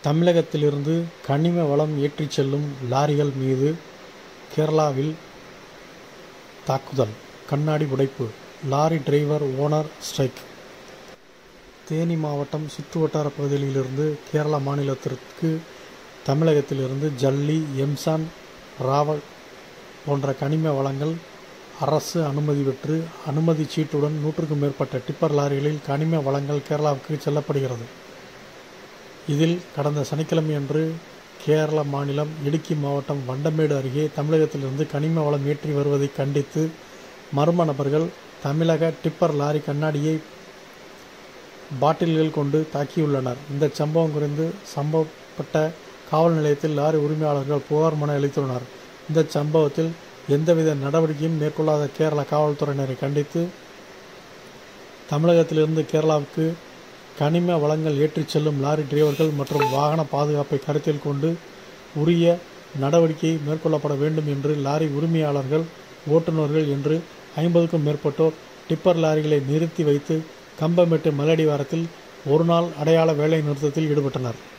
தமிழகத்திலிருந்து கனிம வளம் ஏற்றிச் செல்லும் லாரிகள் மீது கேரளாவில் தாக்குதல் கண்ணாடி உடைப்பு lorry driver owner strike Theni மாவட்டம் சுற்றுவட்டார பகுதிகளிலிருந்து கேரள மாநிலத்திற்கு தமிழகத்திலிருந்து ஜல்லி எம்சான் ராவல் போன்ற கனிம வளங்கள் அரசு அனுமதி பெற்று அனுமதி சீட்டுடன் நூற்றுக்கும் மேற்பட்ட டிப்பர் லாரிகளில் கனிம வளங்கள் கேரளாவுக்கு செல்லப்படுகிறது இதில் கடந்த சனிக்கிழமையன்று கேரள மாநிலம் இடுக்கி மாவட்டம் வண்டமேடு அருகே தமிழகத்திலிருந்து கனிம வளம் ஏற்றி வருவதை கண்டித்து மர்ம நபர்கள் தமிழக டிப்பர் லாரி கண்ணாடியை பாட்டில்கள் கொண்டு தாக்கியுள்ளனர் இந்த சம்பவம் குறித்து சம்பவப்பட்ட காவல் நிலையத்தில் லாரி உரிமையாளர்கள் புகார் மனு அளித்துள்ளனர் இந்த சம்பவத்தில் எந்தவித நடவடிக்கையும் மேற்கொள்ளாத கேரள காவல்துறையினரை கண்டித்து தமிழகத்திலிருந்து கேரளாவுக்கு கனிம வளங்கள் ஏற்றிச் செல்லும் லாரி டிரைவர்கள் மற்றும் வாகன பாதுகாப்பை கருத்தில் கொண்டு உரிய நடவடிக்கை மேற்கொள்ளப்பட வேண்டும் என்று லாரி உரிமையாளர்கள் ஓட்டுநர்கள் என்று ஐம்பதுக்கும் மேற்பட்டோர் டிப்பர் லாரிகளை நிறுத்தி வைத்து கம்பமெட்டு மலடிவாரத்தில் ஒரு நாள் அடையாள வேலை நிறுத்தத்தில் ஈடுபட்டனர்